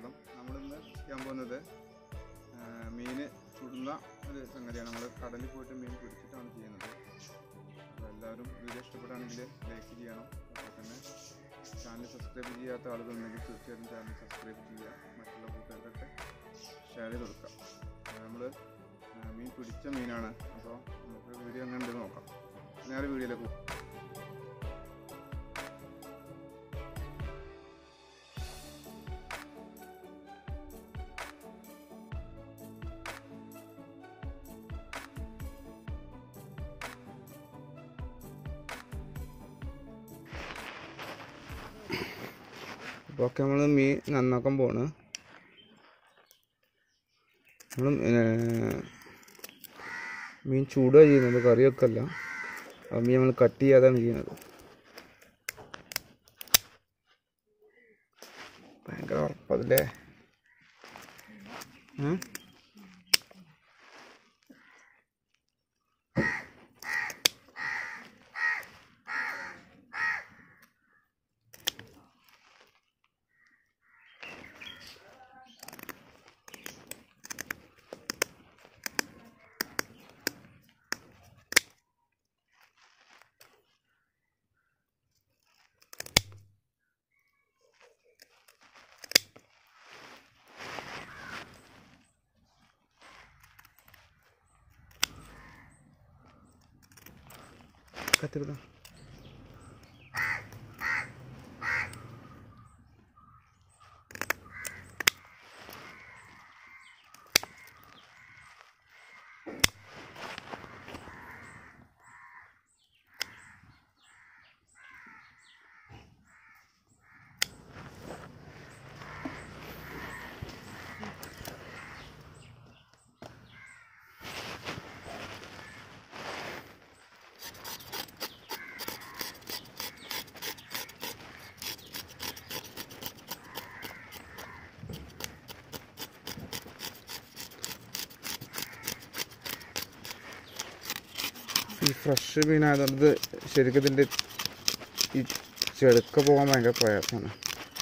വണക്കം നമ്മളിന്ന് ചെയ്യാൻ പോകുന്നത് മീൻ ചുടുന്ന ഒരു സംഗതിയാണ് നമ്മൾ കടലിൽ പോയിട്ട് മീൻ പിടിച്ചിട്ടാണ് ചെയ്യുന്നത് അപ്പോൾ എല്ലാവരും വീഡിയോ ഇഷ്ടപ്പെടുകയാണെങ്കിൽ ലൈക്ക് ചെയ്യണം അതുപോലെ തന്നെ ചാനൽ സബ്സ്ക്രൈബ് ചെയ്യാത്ത ആളുകളുണ്ടെങ്കിൽ തീർച്ചയായിട്ടും ചാനൽ സബ്സ്ക്രൈബ് ചെയ്യുക മറ്റുള്ള കൂട്ടുകാർക്കൊക്കെ ഷെയർ ചെയ്ത് കൊടുക്കുക നമ്മൾ മീൻ പിടിച്ച മീനാണ് അപ്പോൾ നമുക്ക് വീഡിയോ എങ്ങനെ ഉണ്ടെന്ന് നോക്കാം നേരെ വീഡിയോയിലേക്ക് പോകും അപ്പോൾ ഒക്കെ നമ്മൾ മീൻ നന്നാക്കാൻ പോണ് നമ്മൾ മീൻ ചൂടുക ചെയ്യുന്നത് കറിയൊക്കെ അല്ല ആ മീൻ നമ്മൾ കട്ട് ചെയ്യാതാണ് ചെയ്യുന്നത് ഭയങ്കര ഉറപ്പതല്ലേ ഏ? കത്തിരുതാ ഈ ഫ്രഷ് മീനായതുകൊണ്ട് ഇത് ശരിക്കും ഇതിൻ്റെ ഈ ചെടുക്ക പോകാൻ ഭയങ്കര പ്രയാസമാണ്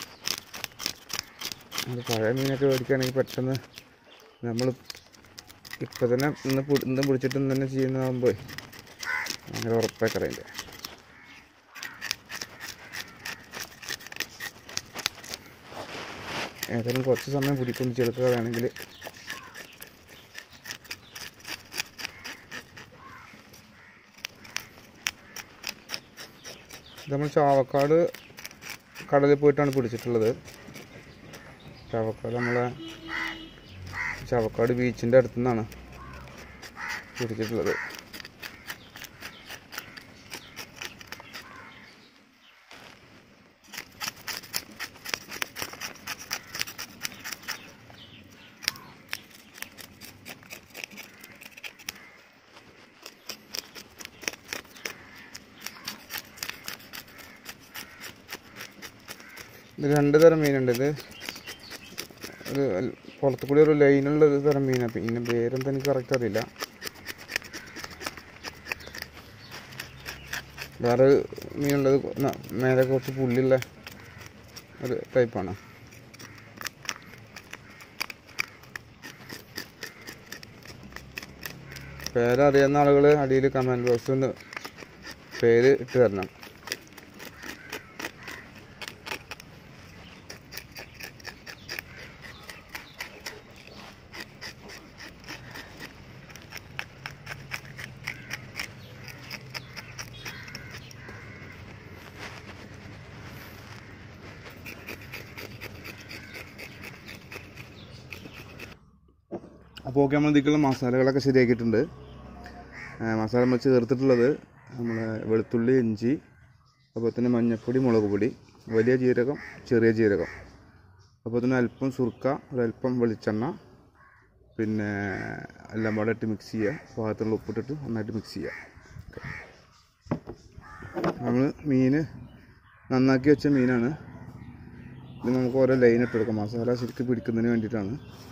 അത് പഴയ മീനൊക്കെ മേടിക്കുകയാണെങ്കിൽ പെട്ടെന്ന് നമ്മൾ ഇപ്പം തന്നെ ഇന്ന് പി- ഇന്ന് പിടിച്ചിട്ട് ഇന്ന് തന്നെ ചെയ്യുന്നതാകുമ്പോൾ ഭയങ്കര ഉറപ്പായി അതിൻ്റെ ഏതായാലും കുറച്ച് സമയം പിടിക്കും ചെടുക്കുകയാണെങ്കിൽ ഇത് നമ്മൾ ചാവക്കാട് കടലിൽ പോയിട്ടാണ് പിടിച്ചിട്ടുള്ളത് ചാവക്കാട് നമ്മളെ ചാവക്കാട് ബീച്ചിൻ്റെ അടുത്തു നിന്നാണ് പിടിച്ചിട്ടുള്ളത് ഇത് രണ്ട് തരം മീനുണ്ട് ഇത് ഒരു അൽ- പുറത്ത് കൂടി ഒരു ലൈനുള്ള ഒരു തരം മീനാണ് പിന്നെ പേരെന്താ എനിക്ക് കറക്റ്റ് അറിയില്ല വേറെ ഒരു മീനുള്ളത് ന- മേലെ കുറച്ച് പുള്ളിയുള്ള ഒരു ടൈപ്പാണ് പേരറിയുന്ന ആളുകൾ അടിയിൽ കമൻറ്റ് ബോക്സിൽ ഒന്ന് പേര് ഇട്ട് തരണം അപ്പോൾ ഓക്കെ നമ്മൾ ഇതിലേക്കുള്ള മസാലകളൊക്കെ ശരിയാക്കിയിട്ടുണ്ട് ആ, മസാല നമ്മൾ ചേർത്തിട്ടുള്ളത് നമ്മളെ വെളുത്തുള്ളി ഇഞ്ചി അതുപോലെ തന്നെ മഞ്ഞൾപ്പൊടി മുളക് പൊടി വലിയ ജീരകം ചെറിയ ജീരകം അപ്പോൾ തന്നെ അല്പം സുർക്ക ഒരല്പം വെളിച്ചെണ്ണ പിന്നെ എല്ലാം പാടെ ഇട്ട് മിക്സ് ചെയ്യുക പാകത്തിനുള്ള ഉപ്പിട്ടിട്ട് നന്നായിട്ട് മിക്സ് ചെയ്യുക നമ്മൾ മീൻ നന്നാക്കി വെച്ച മീനാണ് ഇത് നമുക്ക് ഓരോ ലൈൻ ഇട്ട് കൊടുക്കാം മസാല ശരിക്കും പിടിക്കുന്നതിന് വേണ്ടിയിട്ടാണ്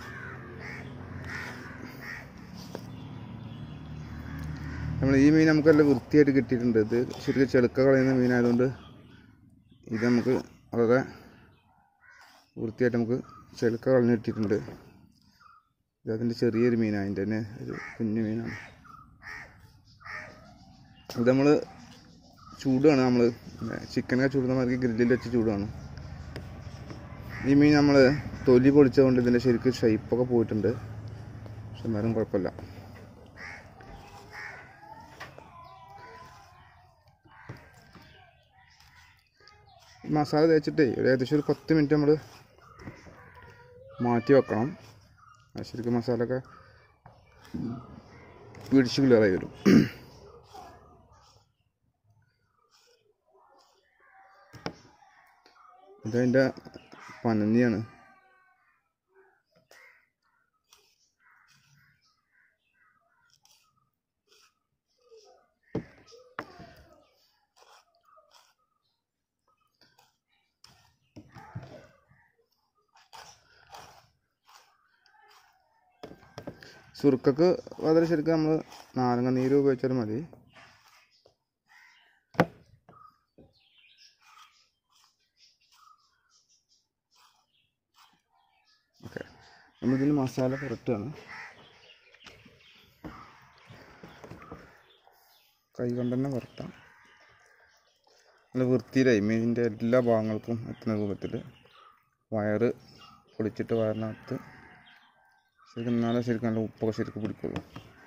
നമ്മൾ ഈ മീൻ നമുക്ക് നല്ല വൃത്തിയായിട്ട് കിട്ടിയിട്ടുണ്ട് ഇത് ശരിക്കും ചെളുക്ക കളയുന്ന മീനായതുകൊണ്ട് ഇത് നമുക്ക് വളരെ വൃത്തിയായിട്ട് നമുക്ക് ചെലുക്ക കളഞ്ഞിട്ടിട്ടുണ്ട് ഇത് അതിൻ്റെ ചെറിയൊരു മീനാണ് അതിൻ്റെ തന്നെ ഒരു കുഞ്ഞു മീനാണ് ഇത് നമ്മൾ ചൂടാണ് നമ്മൾ ചിക്കനൊക്കെ ചൂടുന്ന മാതിരി ഗ്രില്ലിൽ വെച്ച് ചൂടാണ് ഈ മീൻ നമ്മൾ തൊലി പൊളിച്ചതുകൊണ്ട് ഇതിൻ്റെ ശരിക്കും ഷേപ്പൊക്കെ പോയിട്ടുണ്ട് പക്ഷെ എന്നാലും കുഴപ്പമില്ല ഈ മസാല തേച്ചിട്ടേ ഒരു ഏകദേശം ഒരു പത്ത് മിനിറ്റ് നമ്മൾ മാറ്റി വെക്കണം അത് ശരിക്കും മസാല ഒക്കെ പിടിച്ച് ക്ലിയറായി വരും ഇതതിൻ്റെ പനന്നിയാണ് സുറുക്കക്ക് വളരെ ശരിക്കും നമ്മൾ നാരങ്ങ നീര് ഉപയോഗിച്ചാൽ മതി ഓക്കെ നമ്മളിതിന് മസാല പുരട്ടാണ് കൈ കൊണ്ട് തന്നെ പുരട്ടാം നല്ല വൃത്തിയിലായി മീനിൻ്റെ എല്ലാ ഭാഗങ്ങൾക്കും എത്തുന്ന രൂപത്തിൽ വയറ് പൊളിച്ചിട്ട് വയറിനകത്ത് ശരിക്കും എന്നാലേ ശരിക്കും നല്ല ഉപ്പൊക്കെ ശരിക്കും പിടിക്കുള്ളൂ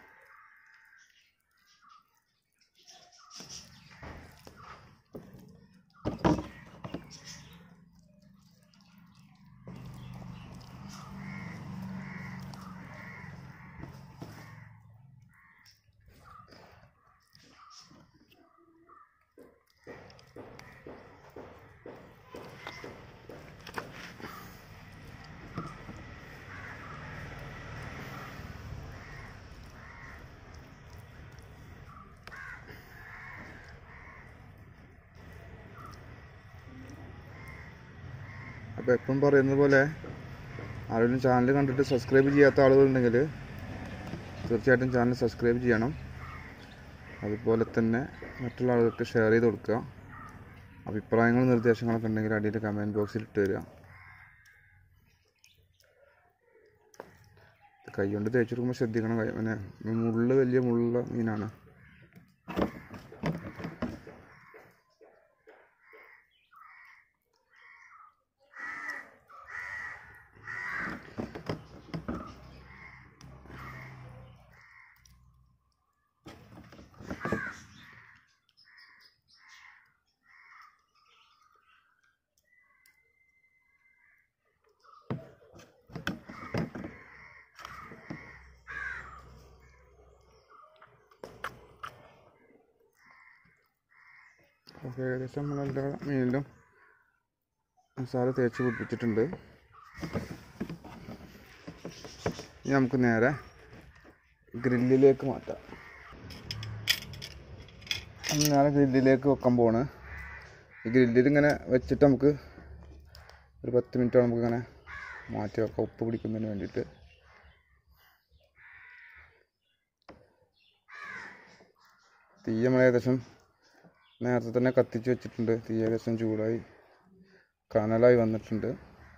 അപ്പോൾ എപ്പം പറയുന്നത് പോലെ ആരെങ്കിലും ചാനൽ കണ്ടിട്ട് സബ്സ്ക്രൈബ് ചെയ്യാത്ത ആളുകളുണ്ടെങ്കിൽ തീർച്ചയായിട്ടും ചാനൽ സബ്സ്ക്രൈബ് ചെയ്യണം അതുപോലെ തന്നെ മറ്റുള്ള ആളുകൾക്ക് ഷെയർ ചെയ്ത് കൊടുക്കുക അഭിപ്രായങ്ങളും നിർദ്ദേശങ്ങളൊക്കെ ഉണ്ടെങ്കിൽ അടിയിൽ കമൻറ്റ് ബോക്സിൽ ഇട്ട് തരിക കൈ കൊണ്ട് തേച്ചെടുക്കുമ്പോൾ ശ്രദ്ധിക്കണം കൈ പിന്നെ മുള്ള് വലിയ മുള്ളുള്ള മീനാണ് അപ്പോൾ ഏകദേശം നമ്മളെല്ലാ മീനിലും മസാല തേച്ച് പിടിപ്പിച്ചിട്ടുണ്ട് ഇനി നമുക്ക് നേരെ ഗ്രില്ലിലേക്ക് മാറ്റാം നമ്മൾ നേരെ ഗ്രില്ലിലേക്ക് വെക്കാൻ പോവാണ് ഈ ഗ്രില്ലിൽ ഇങ്ങനെ വെച്ചിട്ട് നമുക്ക് ഒരു പത്ത് മിനിറ്റ് നമുക്കിങ്ങനെ മാറ്റി വെക്കാം ഉപ്പ് പിടിക്കുന്നതിന് വേണ്ടിയിട്ട് തീ നമ്മൾ ഏകദേശം നേരത്തെ തന്നെ കത്തിച്ച് വെച്ചിട്ടുണ്ട് തീ ഏകദേശം ചൂടായി കനലായി വന്നിട്ടുണ്ട്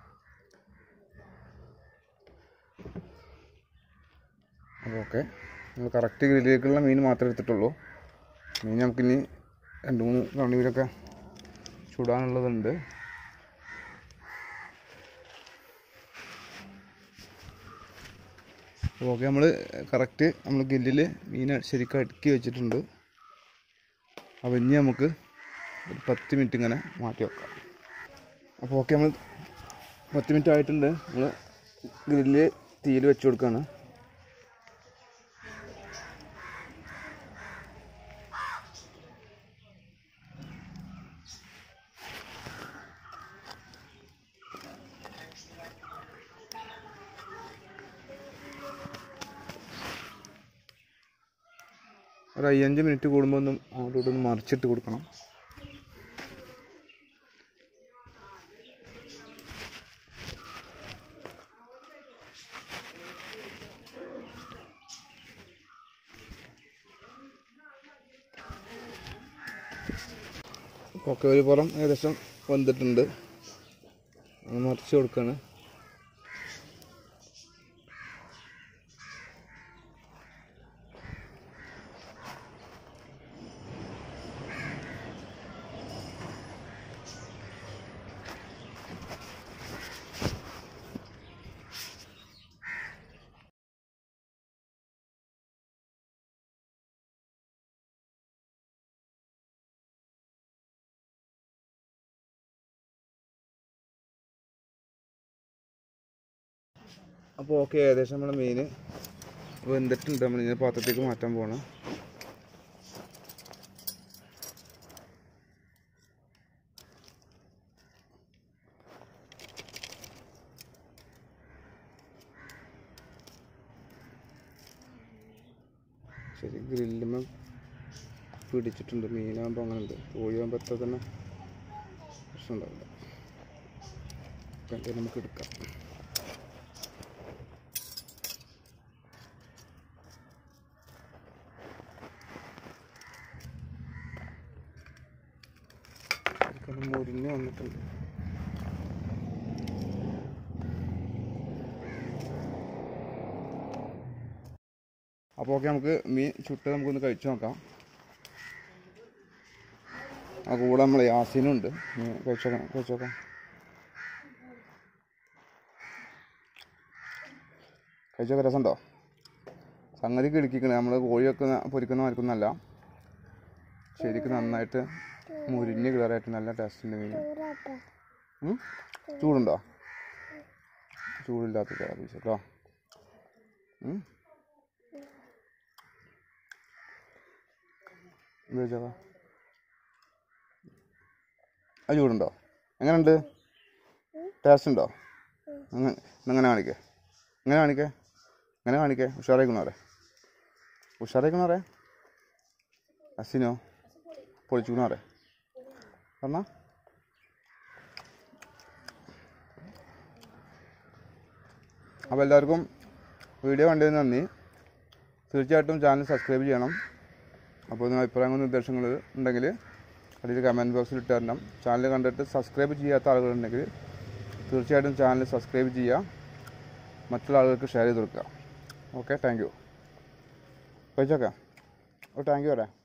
അപ്പോൾ ഓക്കെ നമ്മൾ കറക്റ്റ് ഗ്രില്ലിലേക്കുള്ള മീൻ മാത്രമേ എടുത്തിട്ടുള്ളൂ മീൻ നമുക്കിനി രണ്ട് മൂന്ന് കണിവിലൊക്കെ ചൂടാനുള്ളതുണ്ട് ഓക്കെ നമ്മൾ കറക്റ്റ് നമ്മൾ ഗ്രില്ലിൽ മീൻ ശരിക്കും അടുക്കി വെച്ചിട്ടുണ്ട് അപ്പോൾ ഇനി നമുക്ക് ഒരു പത്ത് മിനിറ്റ് ഇങ്ങനെ മാറ്റി വെക്കാം അപ്പോൾ ഓക്കെ നമ്മൾ പത്ത് മിനിറ്റ് ആയിട്ടുണ്ട് നമ്മൾ ഗ്രില്ല് തീയിൽ വെച്ച് കൊടുക്കുകയാണ് ഒരു അയ്യഞ്ച് മിനിറ്റ് കൂടുമ്പോൾ ഒന്ന് അങ്ങോട്ടും ഇങ്ങോട്ടും ഒന്ന് മറിച്ചിട്ട് കൊടുക്കണം ഒക്കെ ഒരു പുറം ഏകദേശം വെന്തിട്ടുണ്ട് ഒന്ന് മറിച്ച് കൊടുക്കുകയാണ് അപ്പോൾ ഓക്കെ ഏകദേശം നമ്മുടെ മീൻ വെന്തിട്ടുണ്ട് നമ്മൾ ഇതിനെ പാത്രത്തേക്ക് മാറ്റാൻ പോവാണ് ശരി ഗ്രില്ലുമ്മ പിടിച്ചിട്ടുണ്ട് മീനാകുമ്പോൾ അങ്ങനെ ഉണ്ട് കോഴിയാകുമ്പോൾ എത്ര തന്നെ പ്രശ്നം ഉണ്ടാവില്ല അപ്പം എന്തായാലും നമുക്ക് എടുക്കാം ശരിക്കും മുരിഞ്ഞ് വന്നിട്ടുണ്ട് അപ്പോൾ ഓക്കെ നമുക്ക് മീൻ ചുട്ട് നമുക്കൊന്ന് കഴിച്ചു നോക്കാം ആ കൂടെ നമ്മൾ യാസീനും ഉണ്ട് മീൻ കഴിച്ചു നോക്കാം കഴിച്ചു നോക്കാം കഴിച്ചു നോക്കാം രസമുണ്ടോ സംഗതി കിടക്കിക്കണേ നമ്മൾ കോഴി വെക്കുന്ന പൊരിക്കുന്ന മരിക്കുന്നല്ല ശരിക്കും നന്നായിട്ട് മുരിഞ്ഞ് ക്ലിയറായിട്ട് നല്ല ടേസ്റ്റിൻ്റെ മീൻ ഉം? ചൂടുണ്ടോ ചൂടില്ലാത്ത പീസ് കേട്ടോ ഉം? ഉപയോഗിച്ചോക്കാ അത് ചൂടുണ്ടോ എങ്ങനെയുണ്ട് ടേസ്റ്റ് ഉണ്ടോ അങ്ങനെ എങ്ങനെ കാണിക്കേ എങ്ങനെ കാണിക്കേ എങ്ങനെ കാണിക്കേ ഉഷാറായിക്കണോറെ ഉഷാറായിക്കണോറെ അസിനോ പൊളിച്ചുക്കണോറെ പറഞ്ഞാ അപ്പോൾ എല്ലാവർക്കും വീഡിയോ കണ്ടതിന് നന്ദി തീർച്ചയായിട്ടും ചാനൽ സബ്സ്ക്രൈബ് ചെയ്യണം അപ്പോൾ നിങ്ങൾ അഭിപ്രായങ്ങളും നിർദ്ദേശങ്ങൾ ഉണ്ടെങ്കിൽ അതിൽ കമൻറ്റ് ബോക്സിൽ ഇട്ട് തരണം ചാനൽ കണ്ടിട്ട് സബ്സ്ക്രൈബ് ചെയ്യാത്ത ആളുകളുണ്ടെങ്കിൽ തീർച്ചയായിട്ടും ചാനൽ സബ്സ്ക്രൈബ് ചെയ്യുക മറ്റുള്ള ആളുകൾക്ക് ഷെയർ ചെയ്ത് കൊടുക്കുക ഓക്കെ താങ്ക് യു കഴിച്ചോക്കാം ഓ താങ്ക് യു പറയാം